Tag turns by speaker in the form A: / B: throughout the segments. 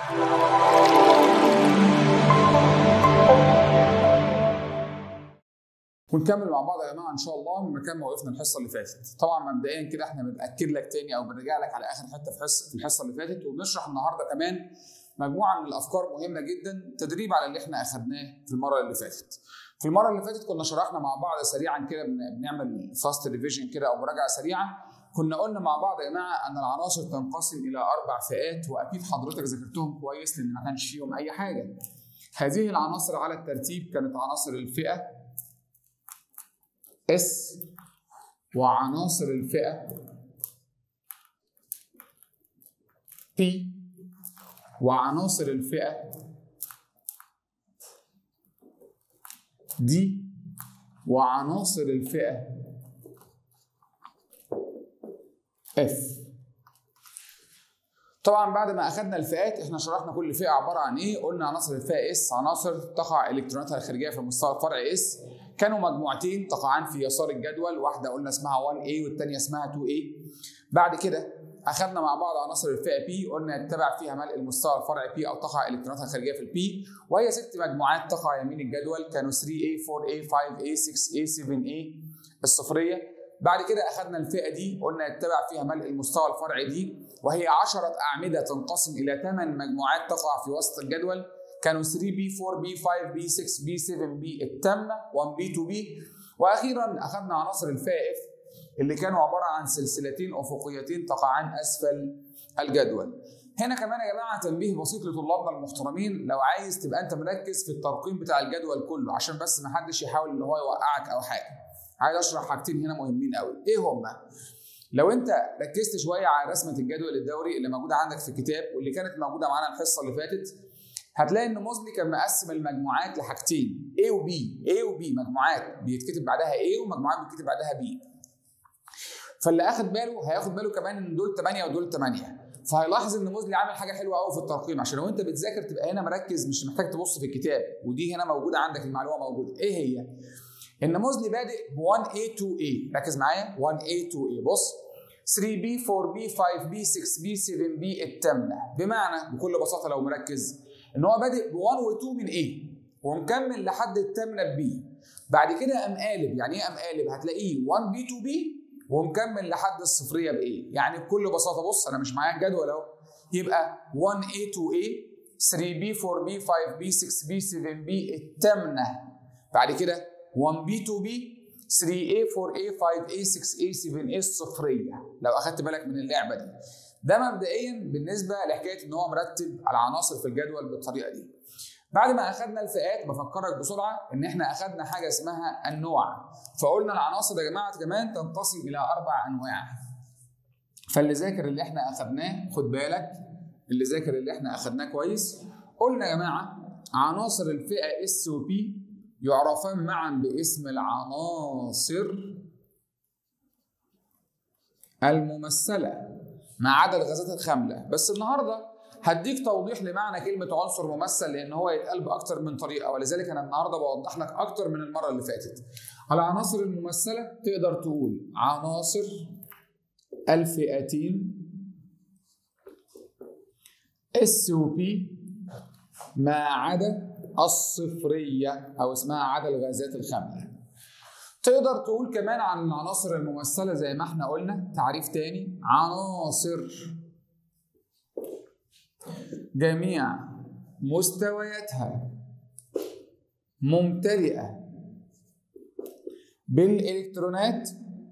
A: ونكمل مع بعض يا جماعه ان شاء الله من مكان ما وقفنا الحصه اللي فاتت طبعا مبدئيا كده احنا بناكد لك تاني او بنرجع لك على اخر حته في حصه في الحصه اللي فاتت وبنشرح النهارده كمان مجموعه من الافكار مهمه جدا تدريب على اللي احنا اخذناه في المره اللي فاتت في المره اللي فاتت كنا شرحنا مع بعض سريعا كده بنعمل فاست ريفيجن كده او مراجعه سريعه كنا قلنا مع بعض يا جماعه ان العناصر تنقسم الى اربع فئات واكيد حضرتك ذاكرتهم كويس لان ما كانش فيهم اي حاجه هذه العناصر على الترتيب كانت عناصر الفئه S وعناصر الفئة P وعناصر الفئة D وعناصر الفئة F طبعا بعد ما اخذنا الفئات احنا شرحنا كل فئه عباره عن ايه قلنا عناصر الفئه اس عناصر تقع الكتروناتها الخارجيه في المستوى الفرعي اس كانوا مجموعتين تقعان في يسار الجدول واحده قلنا اسمها 1A والثانيه اسمها 2A بعد كده اخذنا مع بعض عناصر الفئه P قلنا يتبع فيها ملء المستوى الفرعي P او تقع الكتروناتها الخارجيه في البي وهي ست مجموعات تقع يمين الجدول كانوا 3A 4A 5A 6A 7A الصفريه بعد كده اخذنا الفئه دي قلنا يتبع فيها ملء المستوى الفرعي دي وهي 10 اعمده تنقسم الى 8 مجموعات تقع في وسط الجدول كانوا 3B 4B 5B 6B 7B التامه 1B 2B واخيرا اخذنا عناصر الفئه F اللي كانوا عباره عن سلسلتين افقيتين تقعان اسفل الجدول هنا كمان يا جماعه تنبيه بسيط لطلابنا المحترمين لو عايز تبقى انت مركز في الترقيم بتاع الجدول كله عشان بس ما حدش يحاول ان هو يوقعك او حاجه عايز اشرح حاجتين هنا مهمين قوي ايه هما لو انت ركزت شويه على رسمه الجدول الدوري اللي موجوده عندك في الكتاب واللي كانت موجوده معانا الحصه اللي فاتت هتلاقي ان موزلي كان مقسم المجموعات لحاجتين A و B A و B مجموعات بيتكتب بعدها A ومجموعات بيتكتب بعدها B فاللي اخد باله هياخد باله كمان ان دول 8 ودول 8 فهيلاحظ ان موزلي عامل حاجه حلوه قوي في الترقيم عشان لو انت بتذاكر تبقى هنا مركز مش محتاج تبص في الكتاب ودي هنا موجوده عندك المعلومه موجوده ايه هي ان موزلي بادئ ب 1A 2A ركز معايا 1A 2A بص 3B 4B 5B 6B 7B التامنه بمعنى بكل بساطه لو مركز ان هو بادئ ب 1 و2 من A ومكمل لحد التامنه ب B بعد كده قام قالب يعني ايه قام قالب هتلاقيه 1B 2B ومكمل لحد الصفريه بايه يعني بكل بساطه بص انا مش معايا الجدول اهو يبقى 1A 2A 3B 4B 5B 6B 7B التامنه بعد كده 1B 2B 3A 4A 5A 6A 7A الصفريه لو اخدت بالك من اللعبه دي ده مبدئيا بالنسبه لحكايه ان هو مرتب العناصر في الجدول بالطريقه دي بعد ما اخذنا الفئات بفكرك بسرعه ان احنا اخذنا حاجه اسمها النوع فقلنا العناصر يا جماعه كمان تنقسم الى اربع انواع فاللي ذاكر اللي احنا اخذناه خد بالك اللي ذاكر اللي احنا اخذناه كويس قلنا يا جماعه عناصر الفئه اس وبي يعرفان معا باسم العناصر الممثله ما عدا الغازات الخامله بس النهارده هديك توضيح لمعنى كلمة عنصر ممثل لأن هو يتقال بأكتر من طريقة ولذلك أنا النهاردة بوضح لك أكتر من المرة اللي فاتت. العناصر الممثلة تقدر تقول عناصر الفئتين اس و بي ما عدا الصفرية أو اسمها عدا الغازات الخاملة. تقدر تقول كمان عن العناصر الممثلة زي ما احنا قلنا تعريف تاني عناصر جميع مستوياتها ممتلئة بالإلكترونات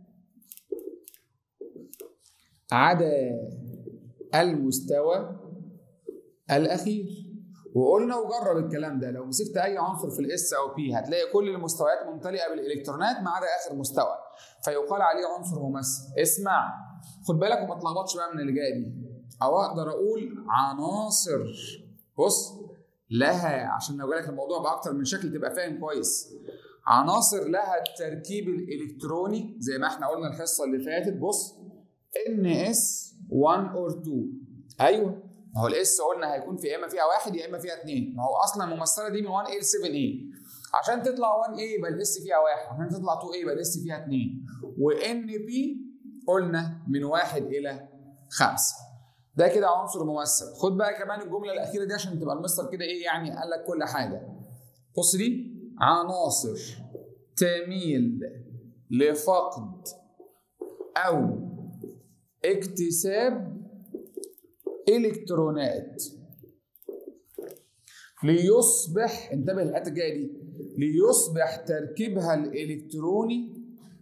A: عدا المستوى الأخير وقلنا وجرب الكلام ده لو مسكت أي عنصر في الاس أو بي هتلاقي كل المستويات ممتلئة بالإلكترونات ما عدا آخر مستوى فيقال عليه عنصر ممثل اسمع خد بالك وما تلخبطش بقى من اللي جايه دي او اقدر اقول عناصر بص لها عشان لو جالك الموضوع باكتر من شكل تبقى فاهم كويس عناصر لها التركيب الالكتروني زي ما احنا قلنا الحصه اللي فاتت بص ان اس 1 اور 2 ايوه ما هو الاس قلنا هيكون في يا اما فيها واحد يا اما فيها اثنين ما هو اصلا الممثله دي من 1 a ل 7 a عشان تطلع 1 a يبقى الاس فيها واحد عشان تطلع 2 a يبقى الاس فيها اثنين وان بي قلنا من واحد الى خمسه ده كده عنصر ممثل خد بقى كمان الجمله الاخيره دي عشان تبقى المستر كده ايه يعني قال لك كل حاجه بص دي عناصر تميل لفقد او اكتساب الكترونات ليصبح انتبه للحته الجايه دي ليصبح تركيبها الالكتروني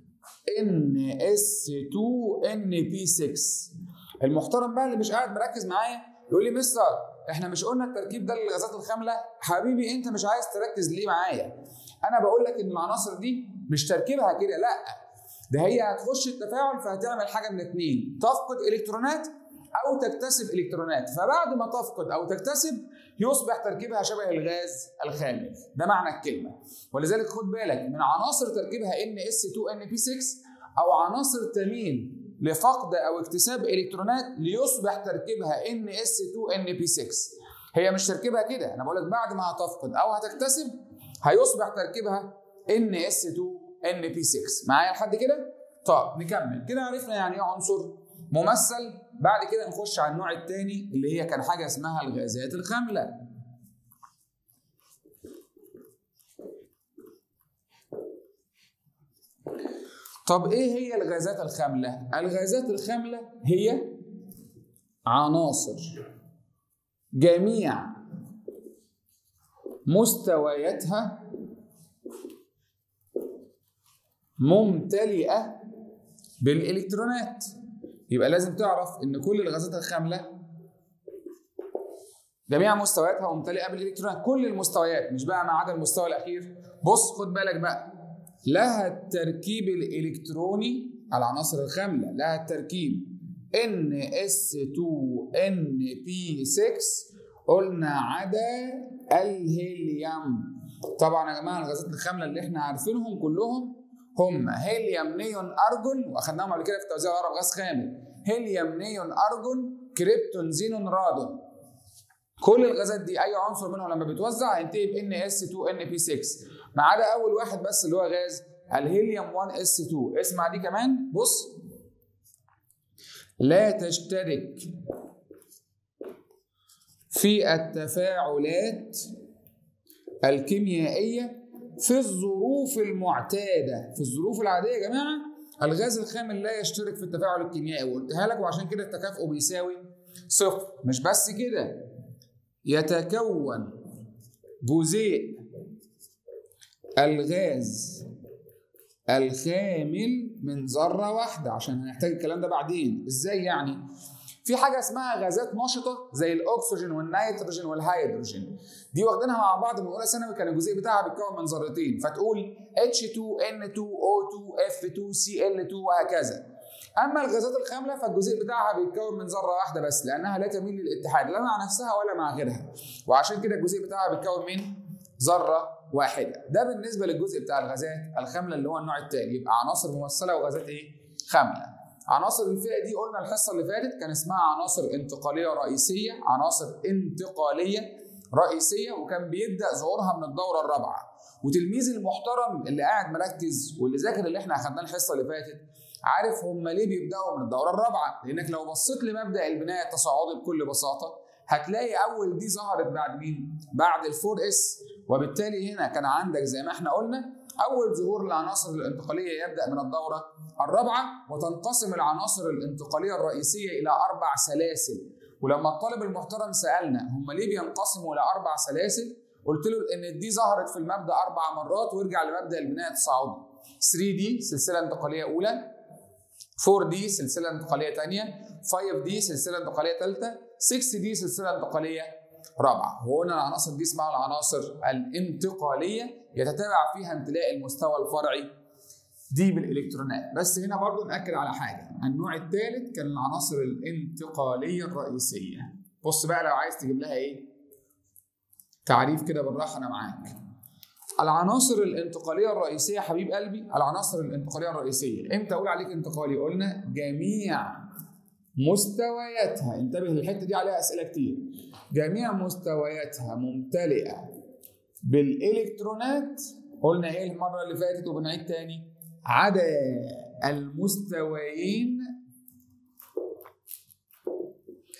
A: NS2NP6 المحترم بقى اللي مش قاعد مركز معايا يقول لي مستر احنا مش قلنا التركيب ده للغازات الخامله حبيبي انت مش عايز تركز ليه معايا انا بقول لك ان العناصر دي مش تركيبها كده لا ده هي هتخش التفاعل فهتعمل حاجه من اتنين تفقد الكترونات او تكتسب الكترونات فبعد ما تفقد او تكتسب يصبح تركيبها شبه الغاز الخامل ده معنى الكلمه ولذلك خد بالك من عناصر تركيبها NS2NP6 او عناصر تميل لفقد او اكتساب الكترونات ليصبح تركيبها NS2NP6 هي مش تركيبها كده انا بقول لك بعد ما هتفقد او هتكتسب هيصبح تركيبها NS2NP6 معايا لحد كده طب نكمل كده عرفنا يعني ايه عنصر ممثل بعد كده نخش على النوع الثاني اللي هي كان حاجه اسمها الغازات الخامله طب ايه هي الغازات الخامله الغازات الخامله هي عناصر جميع مستوياتها ممتلئه بالالكترونات يبقى لازم تعرف ان كل الغازات الخامله جميع مستوياتها ممتلئه بالالكترونات كل المستويات مش بقى ما عدا المستوى الاخير بص خد بالك بقى لها التركيب الالكتروني العناصر الخامله لها التركيب NS2NP6 قلنا عدا الهيليوم طبعا يا جماعه الغازات الخامله اللي احنا عارفينهم كلهم هم هيليوم نيون ارجون واخدناهم قبل كده في توزيع العرب غاز خامل هيليوم نيون ارجون كريبتون زينون رادون كل الغازات دي اي عنصر منهم لما بيتوزع هينتهي ب NS2NP6 ما عدا اول واحد بس اللي هو غاز الهيليوم 1S2 اسمع دي كمان بص لا تشترك في التفاعلات الكيميائيه في الظروف المعتاده في الظروف العاديه يا جماعه الغاز الخامل لا يشترك في التفاعل الكيميائي وقلتها لك وعشان كده التكافؤ بيساوي صفر مش بس كده يتكون جزيء الغاز الخامل من ذره واحده عشان هنحتاج الكلام ده بعدين ازاي يعني في حاجه اسمها غازات نشطه زي الاكسجين والنيتروجين والهيدروجين دي واخدينها مع بعض من اولى ثانوي كان الجزيء بتاعها بيتكون من ذرتين فتقول H2N2O2F2Cl2 وهكذا اما الغازات الخامله فالجزيء بتاعها بيتكون من ذره واحده بس لانها لا تميل للاتحاد لا مع نفسها ولا مع غيرها وعشان كده الجزيء بتاعها بيتكون من ذره واحده ده بالنسبه للجزء بتاع الغازات الخامله اللي هو النوع الثاني يبقى عناصر ممثله وغازات ايه خامله عناصر الفئه دي قلنا الحصه اللي فاتت كان اسمها عناصر انتقاليه رئيسيه عناصر انتقاليه رئيسيه وكان بيبدا ظهورها من الدوره الرابعه وتلميذ المحترم اللي قاعد مركز واللي ذاكر اللي احنا اخدناه الحصه اللي فاتت عارف هم ليه بيبداوا من الدوره الرابعه لانك لو بصيت لمبدا البناء التصاعدي بكل بساطه هتلاقي اول دي ظهرت بعد مين بعد الفور اس وبالتالي هنا كان عندك زي ما احنا قلنا اول ظهور للعناصر الانتقاليه يبدا من الدوره الرابعه وتنقسم العناصر الانتقاليه الرئيسيه الى اربع سلاسل ولما الطالب المحترم سالنا هم ليه بينقسموا الى اربع سلاسل قلت له ان دي ظهرت في المبدا اربع مرات وارجع لمبدا البناء التصاعدي 3 دي سلسله انتقاليه اولى 4 دي سلسله انتقاليه ثانيه 5 دي سلسله انتقاليه ثالثه 6 دي سلسله انتقاليه رابعه وقلنا العناصر دي اسمها العناصر الانتقاليه يتتابع فيها امتلاء المستوى الفرعي دي بالالكترونات بس هنا برضو ناكد على حاجه النوع الثالث كان العناصر الانتقاليه الرئيسيه بص بقى لو عايز تجيب لها ايه تعريف كده بالراحه انا معاك العناصر الانتقاليه الرئيسيه حبيب قلبي العناصر الانتقاليه الرئيسيه امتى اقول عليك انتقالي قلنا جميع مستوياتها انتبه للحته دي عليها اسئله كتير جميع مستوياتها ممتلئه بالالكترونات قلنا ايه المره اللي فاتت وبنعيد تاني عدا المستويين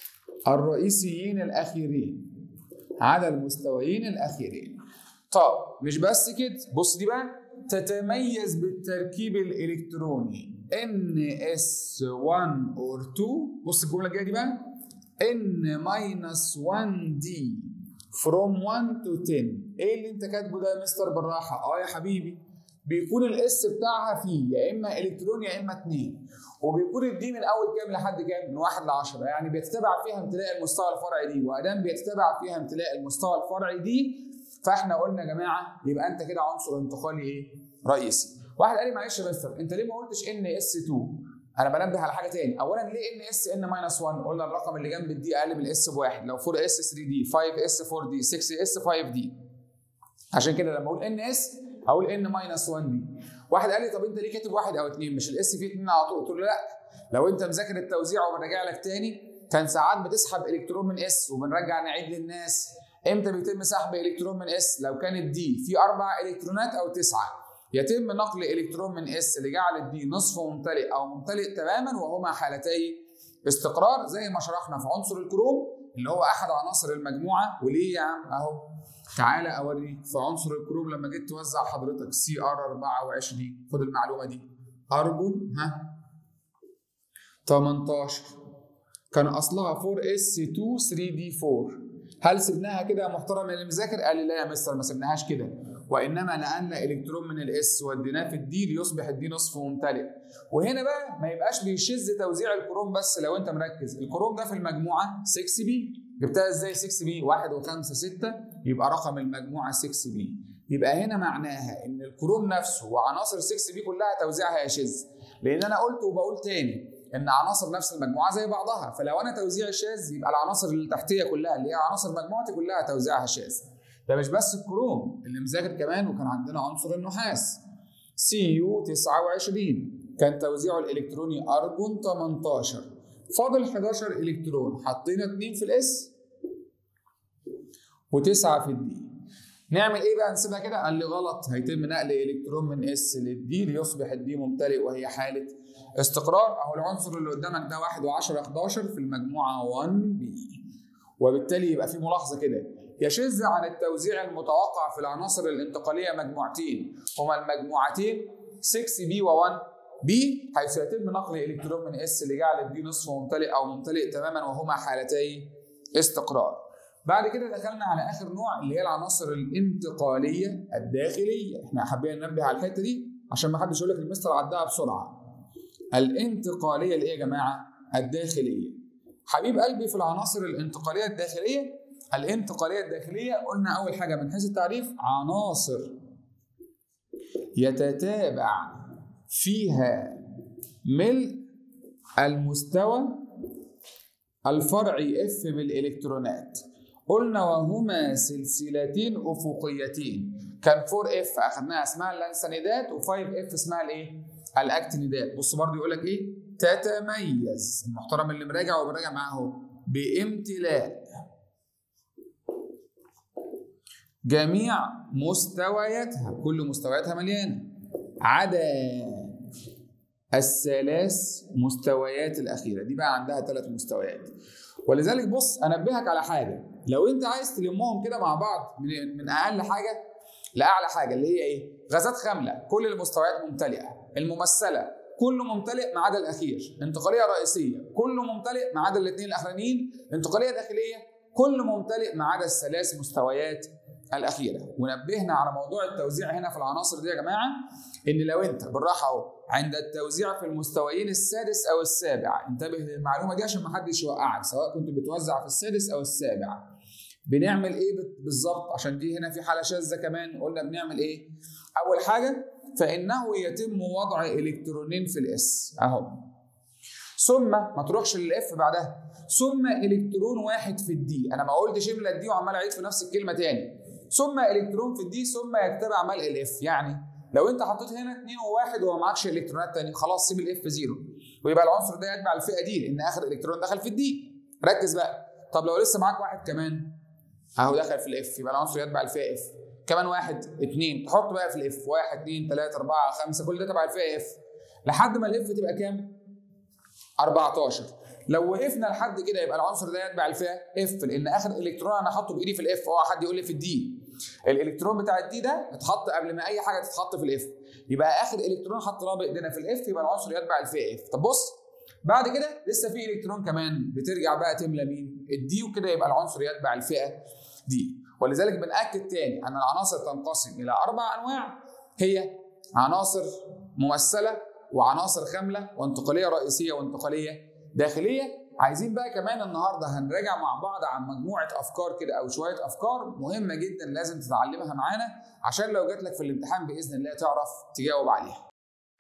A: الرئيسيين الاخيرين على المستويين الاخيرين طب مش بس كده بص دي بقى تتميز بالتركيب الالكتروني NS1 or 2 بص الجمله الجايه دي بقى N minus 1 D from 1 to 10 ايه اللي انت كاتبه ده يا مستر بالراحه اه يا حبيبي بيكون الاس بتاعها فيه يا اما الكترون يا اما 2 وبيكون الدي من اول كام لحد كام؟ من 1 ل 10 يعني بيتتبع فيها امتلاء المستوى الفرعي دي وادام بيتتبع فيها امتلاء المستوى الفرعي دي فاحنا قلنا يا جماعه يبقى انت كده عنصر انتقالي ايه؟ رئيسي. واحد قال لي معلش يا مستر انت ليه ما قلتش ان اس 2 انا بنبه على حاجه تاني اولا ليه ان اس ان ماينس 1 قلنا الرقم اللي جنب الدي اقل من الاس بواحد لو 4 اس 3 دي 5 اس 4 دي 6 اس 5 دي عشان كده لما اقول ان اس هقول ان ماينس 1 دي واحد قال لي طب انت ليه كاتب واحد او اثنين مش الاس فيه اثنين على طول قلت له لا لو انت مذاكر التوزيع وبراجع لك تاني كان ساعات بتسحب الكترون من اس وبنرجع نعيد للناس امتى بيتم سحب الكترون من اس لو كانت دي في اربع الكترونات او تسعه يتم نقل الكترون من اس لجعل الدي نصف ممتلئ او ممتلئ تماما وهما حالتي استقرار زي ما شرحنا في عنصر الكروم اللي هو احد عناصر المجموعه وليه يا عم اهو تعالى اوريك في عنصر الكروم لما جيت توزع حضرتك سي ار 24 خد المعلومه دي ارجون ها 18 كان اصلها 4 اس 2 3 دي 4 هل سبناها كده يا محترم اللي مذاكر؟ قال لي لا يا مستر ما سبناهاش كده وانما نقلنا الكترون من الاس وديناه في الدي ليصبح الدي نصف ممتلئ وهنا بقى ما يبقاش بيشذ توزيع الكروم بس لو انت مركز الكروم ده في المجموعه 6 بي جبتها ازاي 6 بي 1 و5 6 يبقى رقم المجموعه 6 بي يبقى هنا معناها ان الكروم نفسه وعناصر 6 بي كلها توزيعها يشذ لان انا قلت وبقول تاني ان عناصر نفس المجموعه زي بعضها فلو انا توزيعي شاذ يبقى العناصر اللي تحتيه كلها اللي هي عناصر مجموعتي كلها توزيعها شاذ ده مش بس الكروم اللي مذاكر كمان وكان عندنا عنصر النحاس سي يو 29 كان توزيعه الالكتروني ارجون 18 فاضل 11 الكترون حطينا 2 في الاس و9 في الدي نعمل ايه بقى نسيبها كده قال لي غلط هيتم نقل الكترون من اس للدي ليصبح الدي ممتلئ وهي حاله استقرار اهو العنصر اللي قدامك ده 1 و10 11 في المجموعه 1 بي وبالتالي يبقى في ملاحظه كده يشذ عن التوزيع المتوقع في العناصر الانتقاليه مجموعتين هما المجموعتين 6 بي و1 بي حيث يتم نقل الكترون من اس لجعل الدي نصف ممتلئ او ممتلئ تماما وهما حالتي استقرار بعد كده دخلنا على اخر نوع اللي هي العناصر الانتقاليه الداخليه احنا حابين ننبه على الحته دي عشان ما حدش يقول لك المستر عدها بسرعه الانتقاليه اللي ايه يا جماعه الداخليه حبيب قلبي في العناصر الانتقاليه الداخليه الانتقاليه الداخليه قلنا اول حاجه من حيث التعريف عناصر يتتابع فيها ملء المستوى الفرعي اف بالالكترونات قلنا وهما سلسلتين افقيتين كان 4 اف اخذناها اسمها اللانسانيدات و5 اف اسمها الايه؟ الاكتينيدات بص برضه يقول لك ايه؟ تتميز المحترم اللي مراجع وبراجع معاه اهو بامتلاء جميع مستوياتها كل مستوياتها مليانه عدا الثلاث مستويات الاخيره دي بقى عندها ثلاث مستويات ولذلك بص انبهك على حاجه لو انت عايز تلمهم كده مع بعض من من اقل حاجه لاعلى حاجه اللي هي ايه غازات خامله كل المستويات ممتلئه الممثله كله ممتلئ ما عدا الاخير انتقاليه رئيسيه كله ممتلئ ما عدا الاثنين الاخرانيين انتقاليه داخليه كله ممتلئ ما عدا الثلاث مستويات الاخيره ونبهنا على موضوع التوزيع هنا في العناصر دي يا جماعه ان لو انت بالراحه اهو عند التوزيع في المستويين السادس او السابع انتبه للمعلومه دي عشان ما حدش يوقعك سواء كنت بتوزع في السادس او السابع بنعمل ايه بالظبط عشان دي هنا في حاله شاذه كمان قلنا بنعمل ايه اول حاجه فانه يتم وضع الكترونين في الاس اهو ثم ما تروحش للاف بعدها ثم الكترون واحد في الدي انا ما قلتش املى الدي وعمال اعيد في نفس الكلمه تاني ثم الكترون في الدي ثم يتبع ملء الاف يعني لو انت حطيت هنا 2 و1 وما معكش الكترونات تاني خلاص سيب الاف زيرو ويبقى العنصر ده يتبع الفئه دي لان اخر الكترون دخل في الدي ركز بقى طب لو لسه معاك واحد كمان اهو دخل في الاف يبقى العنصر يتبع الفئه اف كمان واحد اثنين تحط بقى في الاف واحد اثنين ثلاثة أربعة خمسة كل ده تبع الفئة اف لحد ما الاف تبقى كام؟ 14 لو وقفنا لحد كده يبقى العنصر ده يتبع الفئه اف لان اخر الكترون انا حاطه بايدي في الاف اوعى حد يقول لي في الدي الالكترون بتاع الدي ده اتحط قبل ما اي حاجه تتحط في الاف يبقى اخر الكترون حطيناه بايدينا في الاف يبقى العنصر يتبع الفئه اف طب بص بعد كده لسه في الكترون كمان بترجع بقى تملى مين الدي وكده يبقى العنصر يتبع الفئه دي ولذلك بنأكد تاني ان العناصر تنقسم الى اربع انواع هي عناصر ممثله وعناصر خامله وانتقاليه رئيسيه وانتقاليه داخليه عايزين بقى كمان النهارده هنراجع مع بعض عن مجموعه افكار كده او شويه افكار مهمه جدا لازم تتعلمها معانا عشان لو جات لك في الامتحان باذن الله تعرف تجاوب عليها.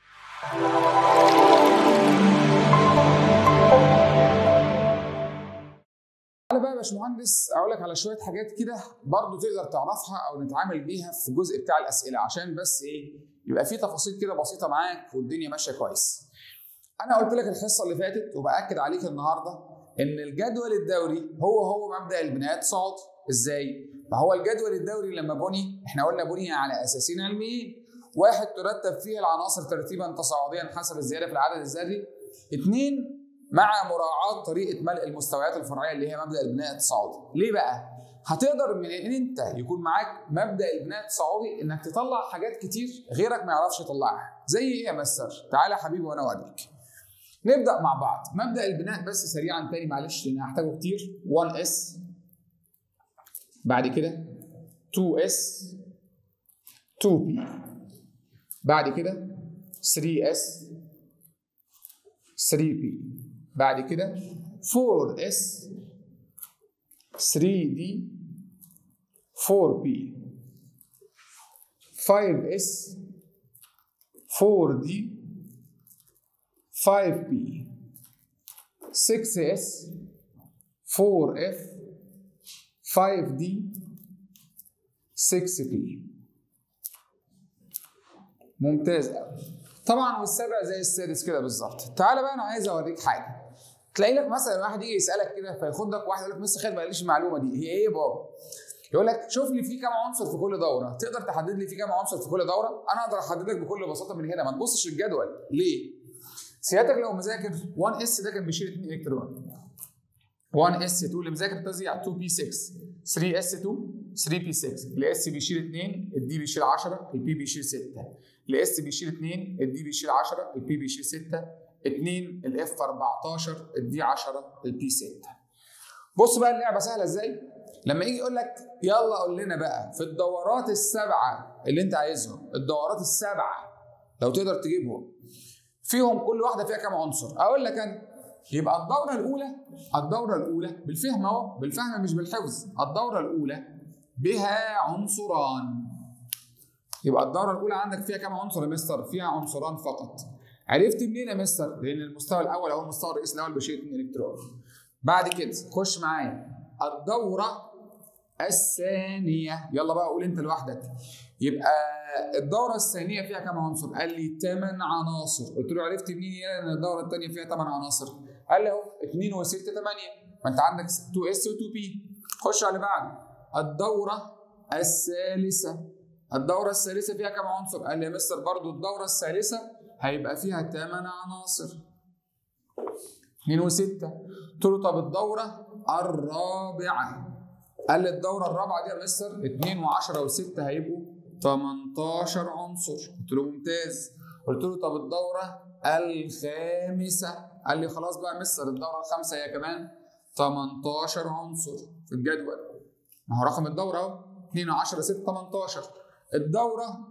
A: تعالى بقى يا باشمهندس اقول لك على شويه حاجات كده برضو تقدر تعرفها او نتعامل بيها في الجزء بتاع الاسئله عشان بس ايه يبقى في تفاصيل كده بسيطه معاك والدنيا ماشيه كويس. انا قلت لك الحصه اللي فاتت وباكد عليك النهارده ان الجدول الدوري هو هو مبدا البناءات صعد ازاي؟ ما هو الجدول الدوري لما بني احنا قلنا بني على اساسين علميين واحد ترتب فيه العناصر ترتيبا تصاعديا حسب الزياده في العدد الذري اثنين مع مراعاة طريقة ملء المستويات الفرعية اللي هي مبدأ البناء التصاعدي. ليه بقى؟ هتقدر من ان انت يكون معاك مبدأ البناء التصاعدي انك تطلع حاجات كتير غيرك ما يعرفش يطلعها. زي ايه يا مستر؟ تعالى يا حبيبي وانا اوريك. نبدأ مع بعض. مبدأ البناء بس سريعا تاني معلش لان هحتاجه كتير 1S بعد كده 2S 2P بعد كده 3S 3P بعد كده 4S 3D 4P 5S 4D 5P 6S 4F 5D 6P ممتاز قوي طبعا والسابع زي السادس كده بالظبط تعالى بقى انا عايز اوريك حاجه تلاقي لك مثلا واحد يجي يسالك كده فياخدك واحد يقول لك مستر خالد ما قاليش المعلومه دي هي ايه يا بابا يقول لك شوف لي في كام عنصر في كل دوره تقدر تحدد لي في كام عنصر في كل دوره انا اقدر احدد لك بكل بساطه من هنا ما تبصش الجدول ليه سيادتك لو مذاكر 1 اس ده كان بيشيل 2 الكترون 1 اس 2 اللي مذاكر توزيع 2 بي 6 3 اس 2 3 بي 6 الاس بيشيل 2 الدي بيشيل 10 البي بيشيل 6 الاس بيشيل 2 الدي بيشيل 10 البي بيشيل 6 2 الاف 14 الدي 10 البي 6 بص بقى اللعبه سهله ازاي لما يجي يقول لك يلا قول لنا بقى في الدورات السبعه اللي انت عايزهم الدورات السبعه لو تقدر تجيبهم فيهم كل واحده فيها كام عنصر اقول لك انا يبقى الدوره الاولى الدوره الاولى بالفهم اهو بالفهم مش بالحفظ الدوره الاولى بها عنصران يبقى الدوره الاولى عندك فيها كام عنصر يا مستر فيها عنصران فقط عرفت منين يا مستر لان المستوى الاول هو المستوى الرئيسي الاول بشيل 2 الكترون بعد كده خش معايا الدوره الثانيه يلا بقى قول انت لوحدك يبقى الدوره الثانيه فيها كام عنصر قال لي 8 عناصر قلت له عرفت منين ان الدوره الثانيه فيها 8 عناصر قال لي اهو 2 و6 8 ما انت عندك 2 اس و2 بي خش على اللي بعده الدوره الثالثه الدورة الثالثة فيها كم عنصر؟ قال لي يا مستر برضو الدورة الثالثة هيبقى فيها 8 عناصر 2 و6 قلت له طب الدورة الرابعة قال لي الدورة الرابعة دي يا مستر 2 و10 و6 هيبقوا 18 عنصر قلت له ممتاز قلت له طب الدورة الخامسة قال لي خلاص بقى يا مستر الدورة الخامسة هي كمان 18 عنصر في الجدول ما هو رقم الدورة اهو 2 10 6 18 الدورة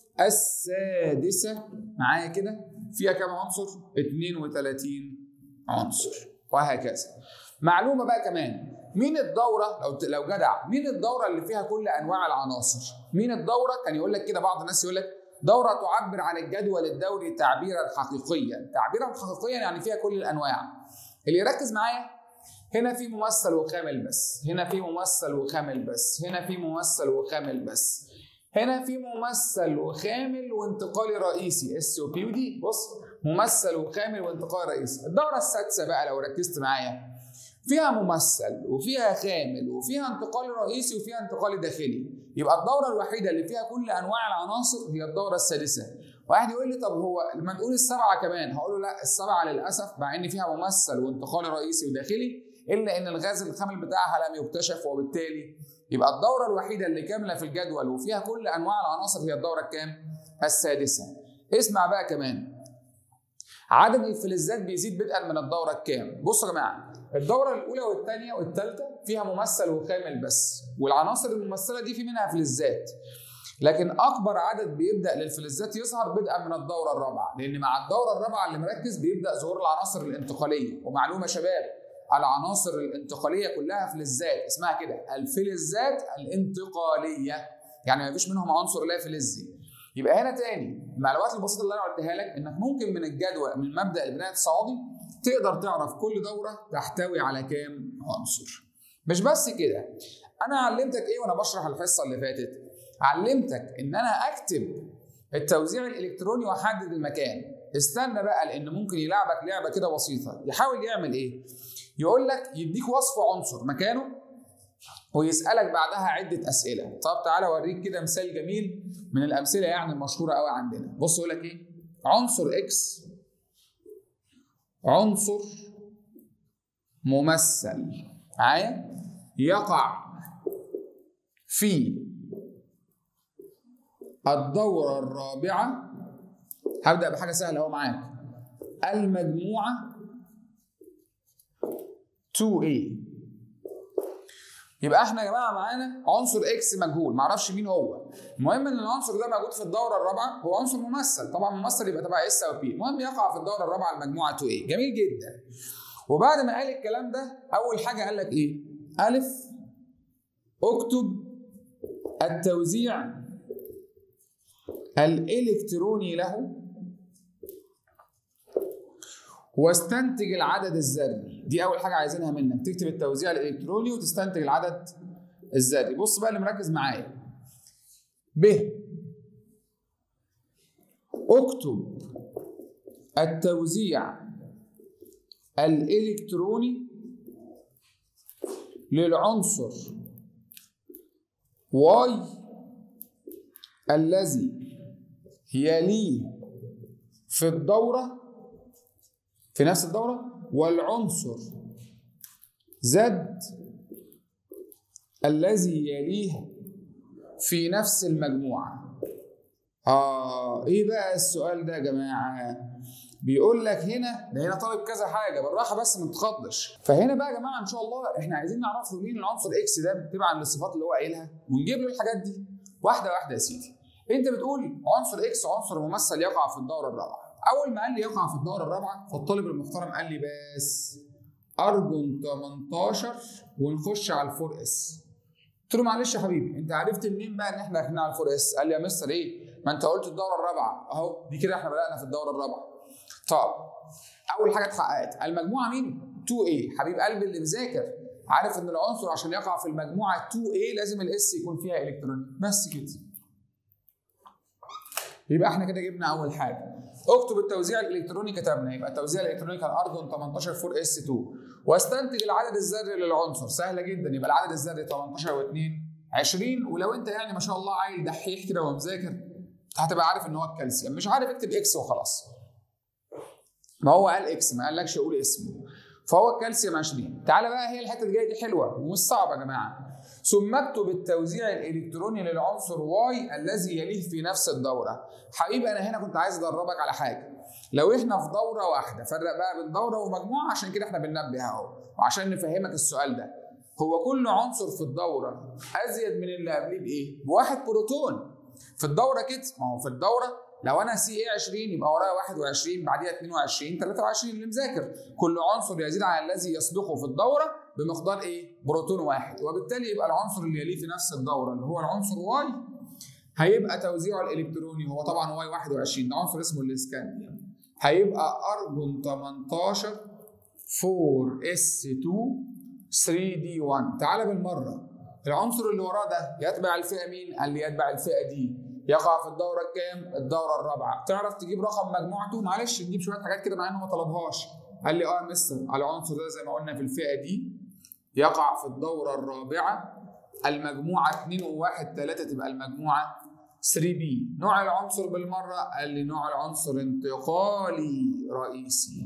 A: السادسة معايا كده فيها كام عنصر؟ 32 عنصر وهكذا. معلومة بقى كمان مين الدورة لو لو جدع مين الدورة اللي فيها كل أنواع العناصر؟ مين الدورة؟ كان يقول لك كده بعض الناس يقول لك دورة تعبر عن الجدول الدوري تعبيرا حقيقيا، تعبيرا حقيقيا يعني فيها كل الأنواع. اللي يركز معايا هنا في ممثل وكامل بس، هنا في ممثل وكامل بس، هنا في ممثل وكامل بس. هنا في ممثل وخامل وانتقالي رئيسي اس و بي ودي بص ممثل وخامل وانتقالي رئيسي الدوره السادسه بقى لو ركزت معايا فيها ممثل وفيها خامل وفيها انتقالي رئيسي وفيها انتقالي داخلي يبقى الدوره الوحيده اللي فيها كل انواع العناصر هي الدوره السادسه واحد يقول لي طب هو لما نقول السبعه كمان هقول له لا السبعه للاسف مع ان فيها ممثل وانتقالي رئيسي وداخلي الا ان الغاز الخامل بتاعها لم يكتشف وبالتالي يبقى الدوره الوحيده اللي كامله في الجدول وفيها كل انواع العناصر هي الدوره الكام؟ السادسه. اسمع بقى كمان عدد الفلزات بيزيد بدءا من الدوره الكام؟ بصوا يا جماعه الدوره الاولى والثانيه والثالثه فيها ممثل وخامل بس والعناصر الممثله دي في منها فلزات لكن اكبر عدد بيبدا للفلزات يظهر بدءا من الدوره الرابعه لان مع الدوره الرابعه اللي مركز بيبدا ظهور العناصر الانتقاليه ومعلومه يا شباب العناصر الانتقاليه كلها فلزات اسمها كده الفلزات الانتقاليه يعني ما فيش منهم عنصر لا فلزي يبقى هنا تاني المعلومات البسيطه اللي انا قلتها لك انك ممكن من الجدول من مبدا البناء التصاعدي تقدر تعرف كل دوره تحتوي على كام عنصر مش بس كده انا علمتك ايه وانا بشرح الحصه اللي فاتت علمتك ان انا اكتب التوزيع الالكتروني واحدد المكان استنى بقى لان ممكن يلعبك لعبه كده بسيطه يحاول يعمل ايه يقول لك يديك وصف عنصر مكانه ويسالك بعدها عده اسئله طب تعالى اوريك كده مثال جميل من الامثله يعني المشهوره قوي عندنا بص يقول لك ايه عنصر اكس عنصر ممثل معايا يقع في الدورة الرابعة هبدأ بحاجة سهلة أهو معاك المجموعة 2A يبقى احنا يا جماعه معانا عنصر اكس مجهول معرفش مين هو المهم ان العنصر ده موجود في الدوره الرابعه هو عنصر ممثل طبعا ممثل يبقى تبع اس او بي المهم يقع في الدوره الرابعه المجموعه 2 a جميل جدا وبعد ما قال الكلام ده اول حاجه قال لك ايه الف اكتب التوزيع الالكتروني له واستنتج العدد الذري دي اول حاجه عايزينها منك تكتب التوزيع الالكتروني وتستنتج العدد الذري بص بقى اللي مركز معايا ب اكتب التوزيع الالكتروني للعنصر واي الذي يليه في الدوره في نفس الدورة والعنصر زد الذي يليه في نفس المجموعة آه إيه بقى السؤال ده يا جماعة؟ بيقول لك هنا ده هنا طالب كذا حاجة بالراحة بس ما تتخضش فهنا بقى يا جماعة إن شاء الله إحنا عايزين نعرف له مين العنصر إكس ده تبعا للصفات اللي هو قايلها ونجيب له الحاجات دي واحدة واحدة يا سيدي أنت بتقول عنصر إكس عنصر ممثل يقع في الدورة الرابعة اول ما قال لي يقع في الدوره الرابعه فالطالب المحترم قال لي بس ارجون 18 ونخش على الفور اس قلت له معلش يا حبيبي انت عرفت منين بقى ان احنا داخلين على الفور اس قال لي يا مستر ايه ما انت قلت الدوره الرابعه اهو دي كده احنا بدانا في الدوره الرابعه طب اول حاجه اتحققت المجموعه مين 2A حبيب قلبي اللي مذاكر عارف ان العنصر عشان يقع في المجموعه 2A لازم الاس يكون فيها الكترون بس كده يبقى احنا كده جبنا اول حاجه اكتب التوزيع الالكتروني كتبنا يبقى التوزيع الالكتروني كان ارجون 18 4 اس 2 واستنتج العدد الذري للعنصر سهله جدا يبقى العدد الذري 18 و2 20 ولو انت يعني ما شاء الله عيل دحيح كده ومذاكر هتبقى عارف ان هو الكالسيوم مش عارف اكتب اكس وخلاص ما هو قال اكس ما قالكش قول اسمه فهو الكالسيوم 20 تعالى بقى هي الحته اللي جايه دي حلوه ومش صعبه يا جماعه ثم اكتب التوزيع الالكتروني للعنصر واي الذي يليه في نفس الدوره حبيبي انا هنا كنت عايز ادربك على حاجه لو احنا في دوره واحده فرق بقى بين دوره ومجموعه عشان كده احنا بننبه اهو وعشان نفهمك السؤال ده هو كل عنصر في الدوره ازيد من اللي قبليه بايه بواحد بروتون في الدوره كده ما هو في الدوره لو انا سي اي 20 يبقى ورايا 21 بعديها 22 23 اللي مذاكر كل عنصر يزيد عن الذي يسبقه في الدوره بمقدار ايه؟ بروتون واحد وبالتالي يبقى العنصر اللي يليه في نفس الدوره اللي هو العنصر واي هيبقى توزيعه الالكتروني هو طبعا واي 21 ده عنصر اسمه الاسكانديوم هيبقى ارجون 18 4 اس 2 3 دي 1 تعالى بالمره العنصر اللي وراه ده يتبع الفئه مين؟ قال لي يتبع الفئه دي يقع في الدوره الكام؟ الدوره الرابعه، تعرف تجيب رقم مجموعته؟ معلش نجيب شويه حاجات كده مع انه ما طلبهاش. قال لي اه يا مستر العنصر ده زي ما قلنا في الفئه دي يقع في الدوره الرابعه المجموعه 2 و1 3 تبقى المجموعه 3 بي نوع العنصر بالمره قال لي نوع العنصر انتقالي رئيسي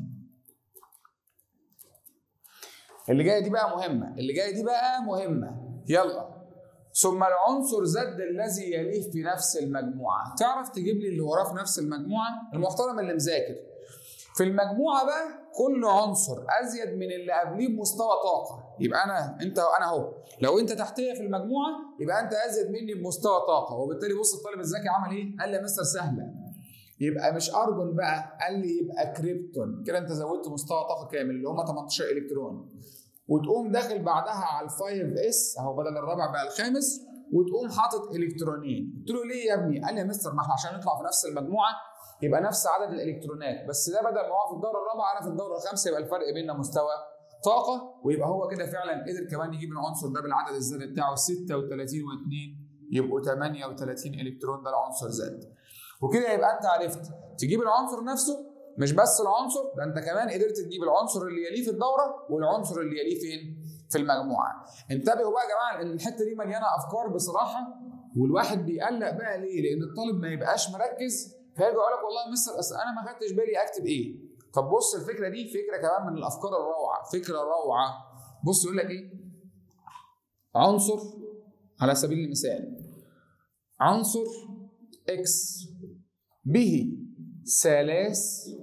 A: اللي جايه دي بقى مهمه اللي جايه دي بقى مهمه يلا ثم العنصر زد الذي يليه في نفس المجموعه تعرف تجيب لي اللي وراه في نفس المجموعه المحترم اللي مذاكر في المجموعه بقى كل عنصر ازيد من اللي قبليه بمستوى طاقه يبقى انا انت انا اهو لو انت تحتيه في المجموعه يبقى انت ازيد مني بمستوى طاقه وبالتالي بص الطالب الذكي عمل ايه قال لي يا مستر سهله يبقى مش ارجون بقى قال لي يبقى كريبتون كده انت زودت مستوى طاقه كامل اللي هم 18 الكترون وتقوم داخل بعدها على ال 5 اس اهو بدل الرابع بقى الخامس وتقوم حاطط الكترونين قلت له ليه يا ابني قال لي يا مستر ما احنا عشان نطلع في نفس المجموعه يبقى نفس عدد الالكترونات بس ده بدل ما هو في الدوره الرابعه انا في الدوره الخامسه يبقى الفرق بيننا مستوى طاقه ويبقى هو كده فعلا قدر كمان يجيب العنصر ده بالعدد الذري بتاعه 36 و2 يبقوا 38 الكترون ده العنصر زد وكده يبقى انت عرفت تجيب العنصر نفسه مش بس العنصر ده انت كمان قدرت تجيب العنصر اللي يليه في الدوره والعنصر اللي يليه فين في المجموعه انتبهوا بقى يا جماعه ان الحته دي مليانه افكار بصراحه والواحد بيقلق بقى ليه لان الطالب ما يبقاش مركز فيرجع يقول لك والله يا مستر اصل انا ما خدتش بالي اكتب ايه طب بص الفكره دي فكره كمان من الافكار الروعه فكره روعه بص يقول لك ايه عنصر على سبيل المثال عنصر اكس به ثلاث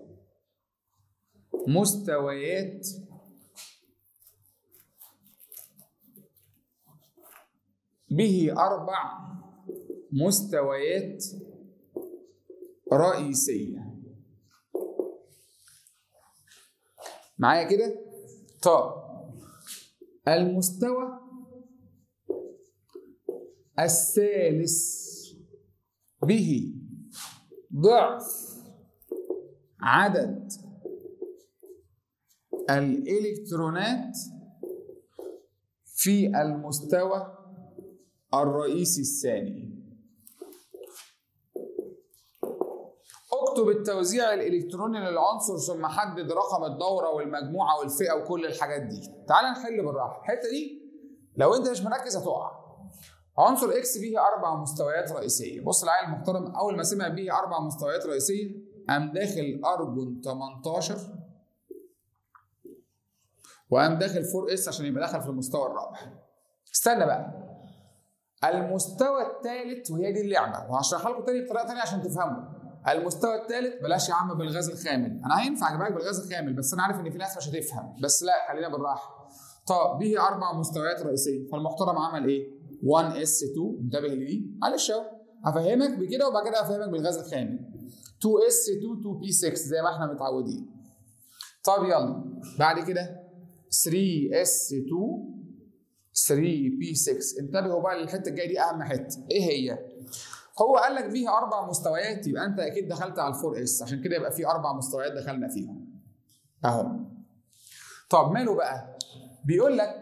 A: مستويات به اربع مستويات رئيسيه معايا كده طب المستوى الثالث به ضعف عدد الالكترونات في المستوى الرئيسي الثاني اكتب التوزيع الالكتروني للعنصر ثم حدد رقم الدوره والمجموعه والفئه وكل الحاجات دي تعال نحل بالراحه الحته دي لو انت مش مركز هتقع عنصر اكس به اربع مستويات رئيسيه بص العيل المحترم اول ما سمع به اربع مستويات رئيسيه قام داخل ارجون 18 وقام داخل 4 اس عشان يبقى دخل في المستوى الرابع استنى بقى المستوى الثالث وهي دي اللعبه وهشرحها لكم تاني بطريقه ثانيه عشان تفهموا المستوى الثالث بلاش يا عم بالغاز الخامل انا هينفع اجيبها لك بالغاز الخامل بس انا عارف ان في ناس مش هتفهم بس لا خلينا بالراحه طب به اربع مستويات رئيسيه فالمحترم عمل ايه 1 اس 2 انتبه لدي معلش اهو هفهمك بكده وبعد كده هفهمك بالغاز الخامل 2 اس 2 2 بي 6 زي ما احنا متعودين طب يلا بعد كده 3 اس 2 3 بي 6 انتبهوا بقى للحته الجايه دي اهم حته ايه هي هو قال لك فيها اربع مستويات يبقى انت اكيد دخلت على الفور اس عشان كده يبقى في اربع مستويات دخلنا فيهم اهو طب ماله بقى بيقول لك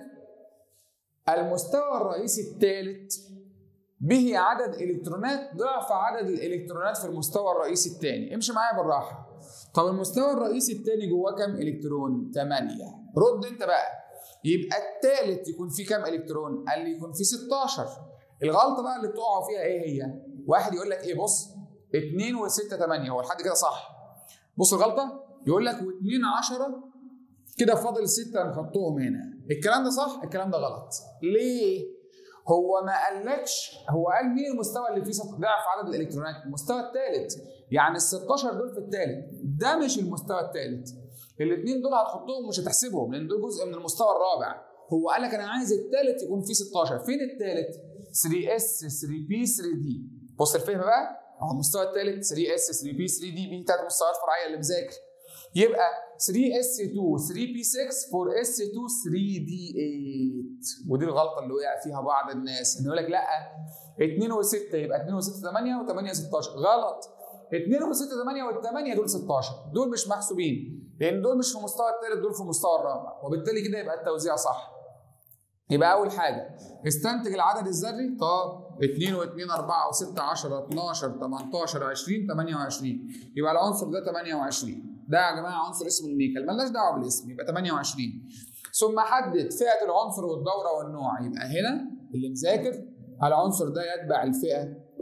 A: المستوى الرئيسي الثالث به عدد الكترونات ضعف عدد الالكترونات في المستوى الرئيسي الثاني امشي معايا بالراحه طب المستوى الرئيسي الثاني جواه كام الكترون 8 رد انت بقى يبقى الثالث يكون فيه كام الكترون قال لي يكون فيه 16 الغلطه بقى اللي بتقعوا فيها ايه هي واحد يقول لك ايه بص 2 و6 8 هو لحد كده صح بص الغلطه يقول لك و2 10 كده فاضل 6 نحطهم هنا الكلام ده صح الكلام ده غلط ليه هو ما قالكش هو قال مين المستوى اللي فيه ضعف عدد الالكترونات المستوى الثالث يعني ال 16 دول في الثالث ده مش المستوى الثالث الاثنين دول هتحطهم مش هتحسبهم لان دول جزء من المستوى الرابع هو قال لك انا عايز الثالث يكون فيه 16 فين الثالث 3 اس 3 بي 3 دي بص الفهم بقى اهو المستوى الثالث 3 اس 3 بي 3 دي بي ثلاث مستويات فرعيه اللي مذاكر يبقى 3 اس 2 3 بي 6 4 اس 2 3 دي 8 ودي الغلطه اللي وقع فيها بعض الناس ان يقول لك لا 2 و6 يبقى 2 و6 8 و8 16 غلط 2 و6 8 وال8 دول 16 دول مش محسوبين لان دول مش في المستوى الثالث دول في المستوى الرابع وبالتالي كده يبقى التوزيع صح يبقى اول حاجه استنتج العدد الذري طب 2 و2 4 و6 10 12 18 20 28 يبقى العنصر ده 28 ده يا جماعه عنصر اسمه النيكل ملناش دعوه بالاسم يبقى 28 ثم حدد فئه العنصر والدوره والنوع يبقى هنا اللي مذاكر العنصر ده يتبع الفئه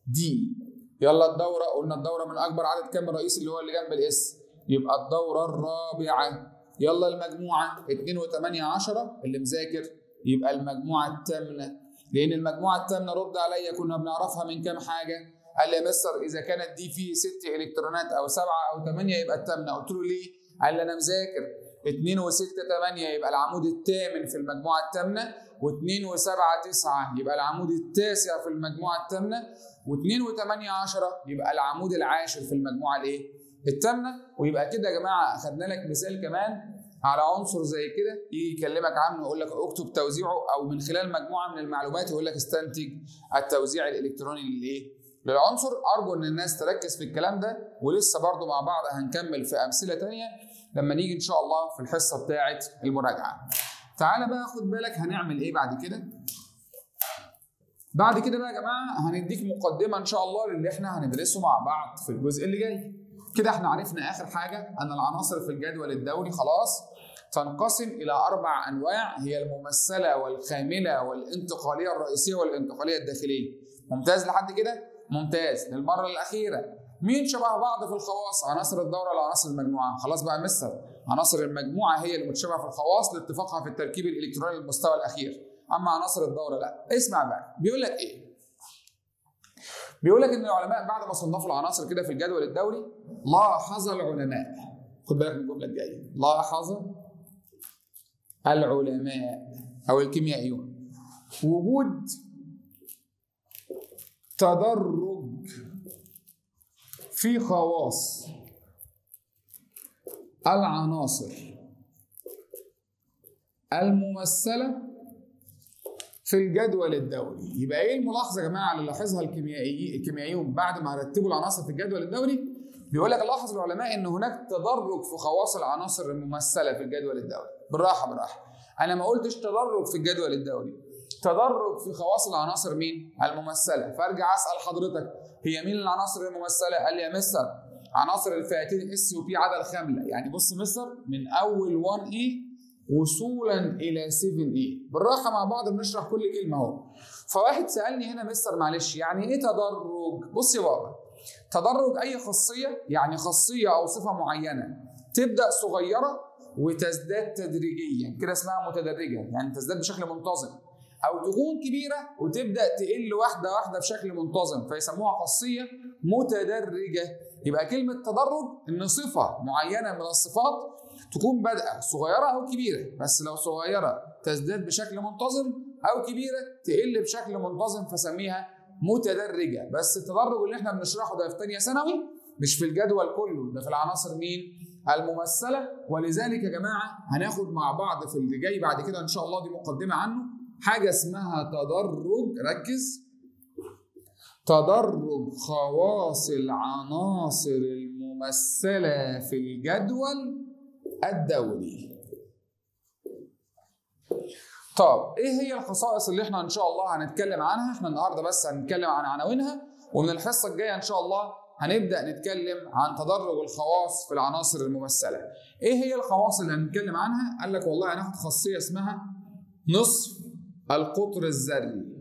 A: دي يلا الدورة قلنا الدورة من أكبر عدد كم رئيسي اللي هو اللي جنب الاس يبقى الدورة الرابعة يلا المجموعة 2 و8 10 اللي مذاكر يبقى المجموعة الثامنة لأن المجموعة الثامنة رد عليا كنا بنعرفها من كام حاجة قال لي يا مستر إذا كانت دي فيه ست إلكترونات أو سبعة أو ثمانية يبقى الثامنة قلت له ليه؟ قال لي أنا مذاكر 2 و6 8 يبقى العمود الثامن في المجموعة الثامنة و2 و7 9 يبقى العمود التاسع في المجموعة الثامنة و2 و8 10 يبقى العمود العاشر في المجموعة الايه؟ الثامنة ويبقى كده يا جماعة أخدنا لك مثال كمان على عنصر زي كده يجي يكلمك عنه يقول لك اكتب توزيعه او من خلال مجموعه من المعلومات يقول لك استنتج التوزيع الالكتروني للايه؟ للعنصر ارجو ان الناس تركز في الكلام ده ولسه برضو مع بعض هنكمل في امثله تانية لما نيجي ان شاء الله في الحصه بتاعه المراجعه. تعالى بقى خد بالك هنعمل ايه بعد كده؟ بعد كده بقى يا جماعه هنديك مقدمه ان شاء الله للي احنا هندرسه مع بعض في الجزء اللي جاي. كده احنا عرفنا اخر حاجه ان العناصر في الجدول الدوري خلاص تنقسم الى اربع انواع هي الممثله والخامله والانتقاليه الرئيسيه والانتقاليه الداخليه. ممتاز لحد كده؟ ممتاز للمره الاخيره مين شبه بعض في الخواص عناصر الدوره ولا عناصر المجموعه خلاص بقى مستر عناصر المجموعه هي اللي متشابهه في الخواص لاتفاقها في التركيب الالكتروني للمستوى الاخير اما عناصر الدوره لا اسمع بقى بيقول لك ايه بيقول لك ان العلماء بعد ما صنفوا العناصر كده في الجدول الدوري لاحظ العلماء خد بالك من الجمله الجايه لاحظ العلماء او الكيميائيون وجود تدرج في خواص العناصر الممثلة في الجدول الدوري يبقى ايه الملاحظة يا جماعة اللي لاحظها الكيميائي الكيميائيون بعد ما رتبوا العناصر في الجدول الدوري بيقول لك لاحظ العلماء ان هناك تدرج في خواص العناصر الممثلة في الجدول الدوري بالراحة بالراحة انا ما قلتش تدرج في الجدول الدوري تدرج في خواص العناصر مين؟ الممثلة، فارجع اسال حضرتك هي مين العناصر الممثلة؟ قال لي يا مستر عناصر الفئتين اس وبي عدا الخاملة، يعني بص مستر من أول 1 اي وصولا إلى 7 اي، بالراحة مع بعض بنشرح كل كلمة أهو. فواحد سألني هنا مستر معلش يعني إيه تدرج؟ بص يا بابا تدرج أي خاصية يعني خاصية أو صفة معينة تبدأ صغيرة وتزداد تدريجيا كده اسمها متدرجة يعني تزداد بشكل منتظم او تكون كبيره وتبدا تقل واحده واحده بشكل منتظم فيسموها خاصيه متدرجه يبقى كلمه تدرج ان صفه معينه من الصفات تكون بادئه صغيره او كبيره بس لو صغيره تزداد بشكل منتظم او كبيره تقل بشكل منتظم فسميها متدرجه بس التدرج اللي احنا بنشرحه ده في ثانيه ثانوي مش في الجدول كله ده في العناصر مين الممثله ولذلك يا جماعه هناخد مع بعض في اللي جاي بعد كده ان شاء الله دي مقدمه عنه حاجة اسمها تدرج ركز تدرج خواص العناصر الممثلة في الجدول الدوري طب ايه هي الخصائص اللي احنا ان شاء الله هنتكلم عنها احنا النهارده بس هنتكلم عن عناوينها ومن الحصه الجايه ان شاء الله هنبدا نتكلم عن تدرج الخواص في العناصر الممثله ايه هي الخواص اللي هنتكلم عنها قال لك والله هناخد خاصيه اسمها نصف القطر الذري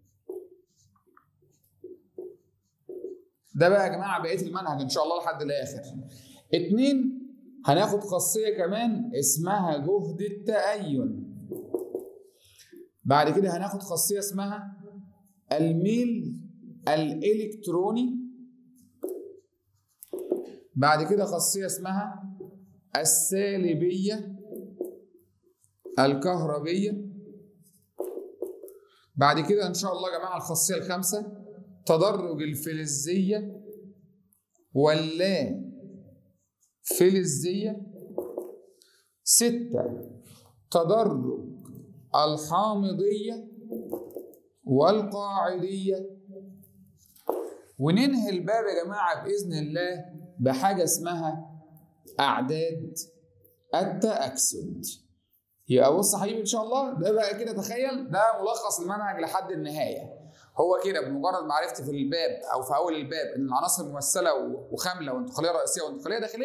A: ده بقى يا جماعه بقيه المنهج ان شاء الله لحد الاخر اتنين هناخد خاصيه كمان اسمها جهد التأين بعد كده هناخد خاصيه اسمها الميل الالكتروني بعد كده خاصيه اسمها السالبيه الكهربيه بعد كده ان شاء الله يا جماعه الخاصيه الخامسه تدرج الفلزيه واللا فلزيه ستة تدرج الحامضية والقاعدية وننهي الباب يا جماعة بإذن الله بحاجة اسمها أعداد التأكسد يبقى بص يا حبيبي ان شاء الله ده بقى كده تخيل ده ملخص المنهج لحد النهايه هو كده بمجرد ما عرفت في الباب او في اول الباب ان العناصر ممثله وخامله وانتقاليه رئيسيه وانتقاليه داخليه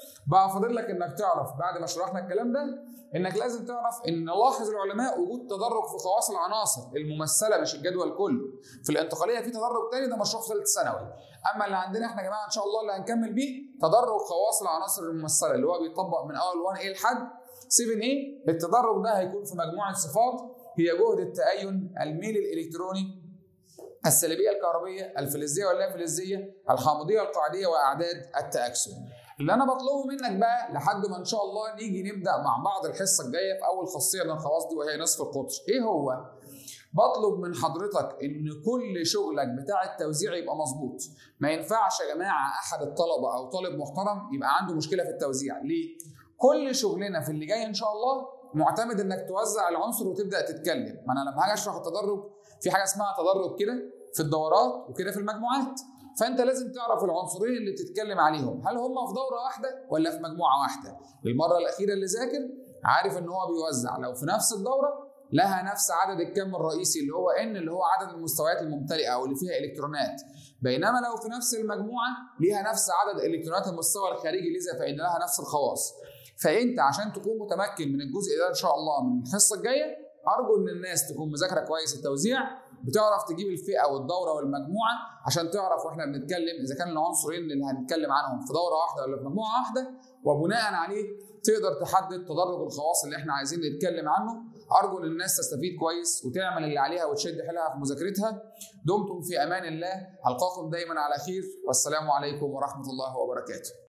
A: بقى فاضل لك انك تعرف بعد ما شرحنا الكلام ده انك لازم تعرف ان لاحظ العلماء وجود تدرج في خواص العناصر الممثله مش الجدول كله في الانتقاليه في تدرج تاني ده مشروع في ثالث ثانوي اما اللي عندنا احنا يا جماعه ان شاء الله اللي هنكمل بيه تدرج خواص العناصر الممثله اللي هو بيطبق من اول 1 a لحد 7 a التدرج ده هيكون في مجموعه صفات هي جهد التأين الميل الالكتروني السلبيه الكهربيه الفلزيه واللا فلزيه الحامضيه القاعديه واعداد التاكسد اللي انا بطلبه منك بقى لحد ما ان شاء الله نيجي نبدا مع بعض الحصه الجايه في اول خاصيه من الخواص دي وهي نصف القطر ايه هو بطلب من حضرتك ان كل شغلك بتاع التوزيع يبقى مظبوط ما ينفعش يا جماعه احد الطلبه او طالب محترم يبقى عنده مشكله في التوزيع ليه كل شغلنا في اللي جاي ان شاء الله معتمد انك توزع العنصر وتبدا تتكلم ما انا لما هاجي اشرح التدرج في حاجه اسمها تدرج كده في الدورات وكده في المجموعات فانت لازم تعرف العنصرين اللي بتتكلم عليهم هل هم في دوره واحده ولا في مجموعه واحده المره الاخيره اللي ذاكر عارف ان هو بيوزع لو في نفس الدوره لها نفس عدد الكم الرئيسي اللي هو ان اللي هو عدد المستويات الممتلئه او اللي فيها الكترونات بينما لو في نفس المجموعه ليها نفس عدد الكترونات المستوى الخارجي لذا فان لها نفس الخواص فانت عشان تكون متمكن من الجزء ده ان شاء الله من الحصه الجايه ارجو ان الناس تكون مذاكره كويس التوزيع بتعرف تجيب الفئه والدوره والمجموعه عشان تعرف واحنا بنتكلم اذا كان العنصرين اللي هنتكلم عنهم في دوره واحده ولا في مجموعه واحده وبناء عليه تقدر تحدد تدرج الخواص اللي احنا عايزين نتكلم عنه ارجو ان الناس تستفيد كويس وتعمل اللي عليها وتشد حيلها في مذاكرتها دمتم في امان الله القاكم دايما على خير والسلام عليكم ورحمه الله وبركاته